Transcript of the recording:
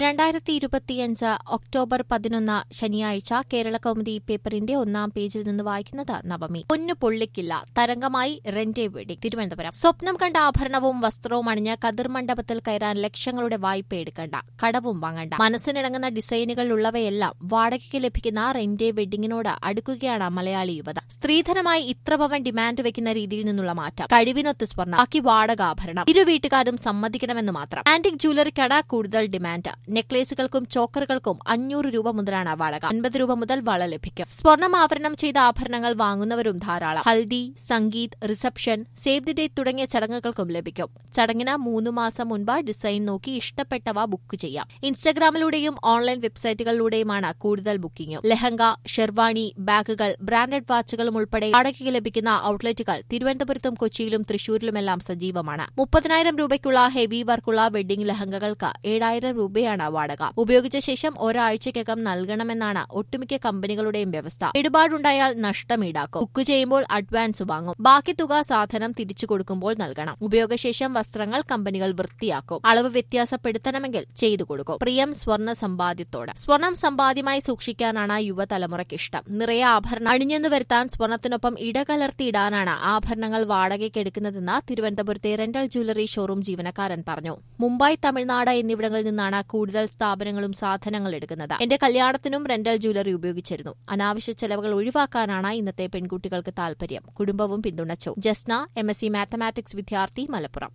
രണ്ടായിരത്തി ഇരുപത്തിയഞ്ച് ഒക്ടോബർ പതിനൊന്ന് ശനിയാഴ്ച കേരള കൗമുദി പേപ്പറിന്റെ ഒന്നാം പേജിൽ നിന്ന് വായിക്കുന്നത് നവമി പൊന്നു പൊള്ളിക്കില്ല തരംഗമായി റെന്റേ വെടി തിരുവനന്തപുരം സ്വപ്നം കണ്ട ആഭരണവും വസ്ത്രവും അണിഞ്ഞ് കതിർ മണ്ഡപത്തിൽ കയറാൻ ലക്ഷങ്ങളുടെ വായ്പ എടുക്കണ്ട കടവും വാങ്ങണ്ട മനസ്സിനിണങ്ങുന്ന ഡിസൈനുകളുള്ളവയെല്ലാം വാടകയ്ക്ക് ലഭിക്കുന്ന റെന്റേ വെഡിങ്ങിനോട് അടുക്കുകയാണ് മലയാളി യുവത സ്ത്രീധനമായി ഇത്ര പവൻ ഡിമാൻഡ് വെക്കുന്ന രീതിയിൽ നിന്നുള്ള മാറ്റം കഴിവിനൊത്ത് സ്വർണ്ണം ബാക്കി വാടക ആഭരണം ഇരു വീട്ടുകാരും സമ്മതിക്കണമെന്ന് മാത്രം ആന്റിക് ജ്വല്ലറിക്കാണ് കൂടുതൽ ഡിമാൻഡ് നെക്ലേസുകൾക്കും ചോക്കറുകൾക്കും അഞ്ഞൂറ് രൂപ മുതലാണ് വാടക അൻപത് രൂപ മുതൽ വള ലഭിക്കും സ്വർണം ആഭരണം ചെയ്ത ആഭരണങ്ങൾ വാങ്ങുന്നവരും ധാരാളം haldi sangeet reception save the date തുടങ്ങിയ ചടങ്ങുകൾക്കും ലഭിക്കും ചടങ്ങിന് മൂന്ന് മാസം മുൻപ് ഡിസൈൻ നോക്കി ഇഷ്ടപ്പെട്ടവ ബുക്ക് ചെയ്യാം ഇൻസ്റ്റഗ്രാമിലൂടെയും ഓൺലൈൻ വെബ്സൈറ്റുകളിലൂടെയുമാണ് കൂടുതൽ ബുക്കിംഗും ലെഹങ്ക ഷെർവാണി ബാഗുകൾ ബ്രാൻഡഡ് വാച്ചുകളും ഉൾപ്പെടെ വാടകയ്ക്ക് ലഭിക്കുന്ന ഔട്ട്ലെറ്റുകൾ തിരുവനന്തപുരത്തും കൊച്ചിയിലും തൃശൂരിലുമെല്ലാം സജീവമാണ് മുപ്പതിനായിരം രൂപയ്ക്കുള്ള ഹെവി വർക്കുള്ള വെഡ്ഡിംഗ് ലഹങ്കകൾക്ക് ഏഴായിരം രൂപയാണ് വാടക ഉപയോഗിച്ച ശേഷം ഒരാഴ്ചയ്ക്കകം നൽകണമെന്നാണ് ഒട്ടുമിക്ക കമ്പനികളുടെയും വ്യവസ്ഥ ഇടപാടുണ്ടായാൽ നഷ്ടം ഈടാക്കും ബുക്ക് ചെയ്യുമ്പോൾ അഡ്വാൻസ് വാങ്ങും ബാക്കി തുക സാധനം തിരിച്ചു കൊടുക്കുമ്പോൾ നൽകണം ഉപയോഗശേഷം വസ്ത്രങ്ങൾ കമ്പനികൾ വൃത്തിയാക്കും അളവ് വ്യത്യാസപ്പെടുത്തണമെങ്കിൽ ചെയ്തു കൊടുക്കും പ്രിയം സ്വർണ്ണ സമ്പാദ്യത്തോട് സ്വർണം സമ്പാദ്യമായി സൂക്ഷിക്കാനാണ് യുവതലമുറയ്ക്ക് ഇഷ്ടം നിറയെ ആഭരണം അണിഞ്ഞെന്ന് വരുത്താൻ സ്വർണത്തിനൊപ്പം ഇടകലർത്തിയിടാനാണ് ആഭരണങ്ങൾ വാടകയ്ക്കെടുക്കുന്നതെന്ന് തിരുവനന്തപുരത്തെ റെന്റൽ ജ്വല്ലറി ഷോറൂം ജീവനക്കാരൻ പറഞ്ഞു മുംബൈ തമിഴ്നാട് എന്നിവിടങ്ങളിൽ നിന്നാണ് കൂടുതൽ സ്ഥാപനങ്ങളും സാധനങ്ങൾ എടുക്കുന്നത് എന്റെ കല്യാണത്തിനും റെന്റൽ ജ്വല്ലറി ഉപയോഗിച്ചിരുന്നു അനാവശ്യ ചെലവുകൾ ഒഴിവാക്കാനാണ് ഇന്നത്തെ പെൺകുട്ടികൾക്ക് താൽപര്യം കുടുംബവും പിന്തുണച്ചു Jasna M S C mathematics വിദ്യാർത്ഥി മലപ്പുറം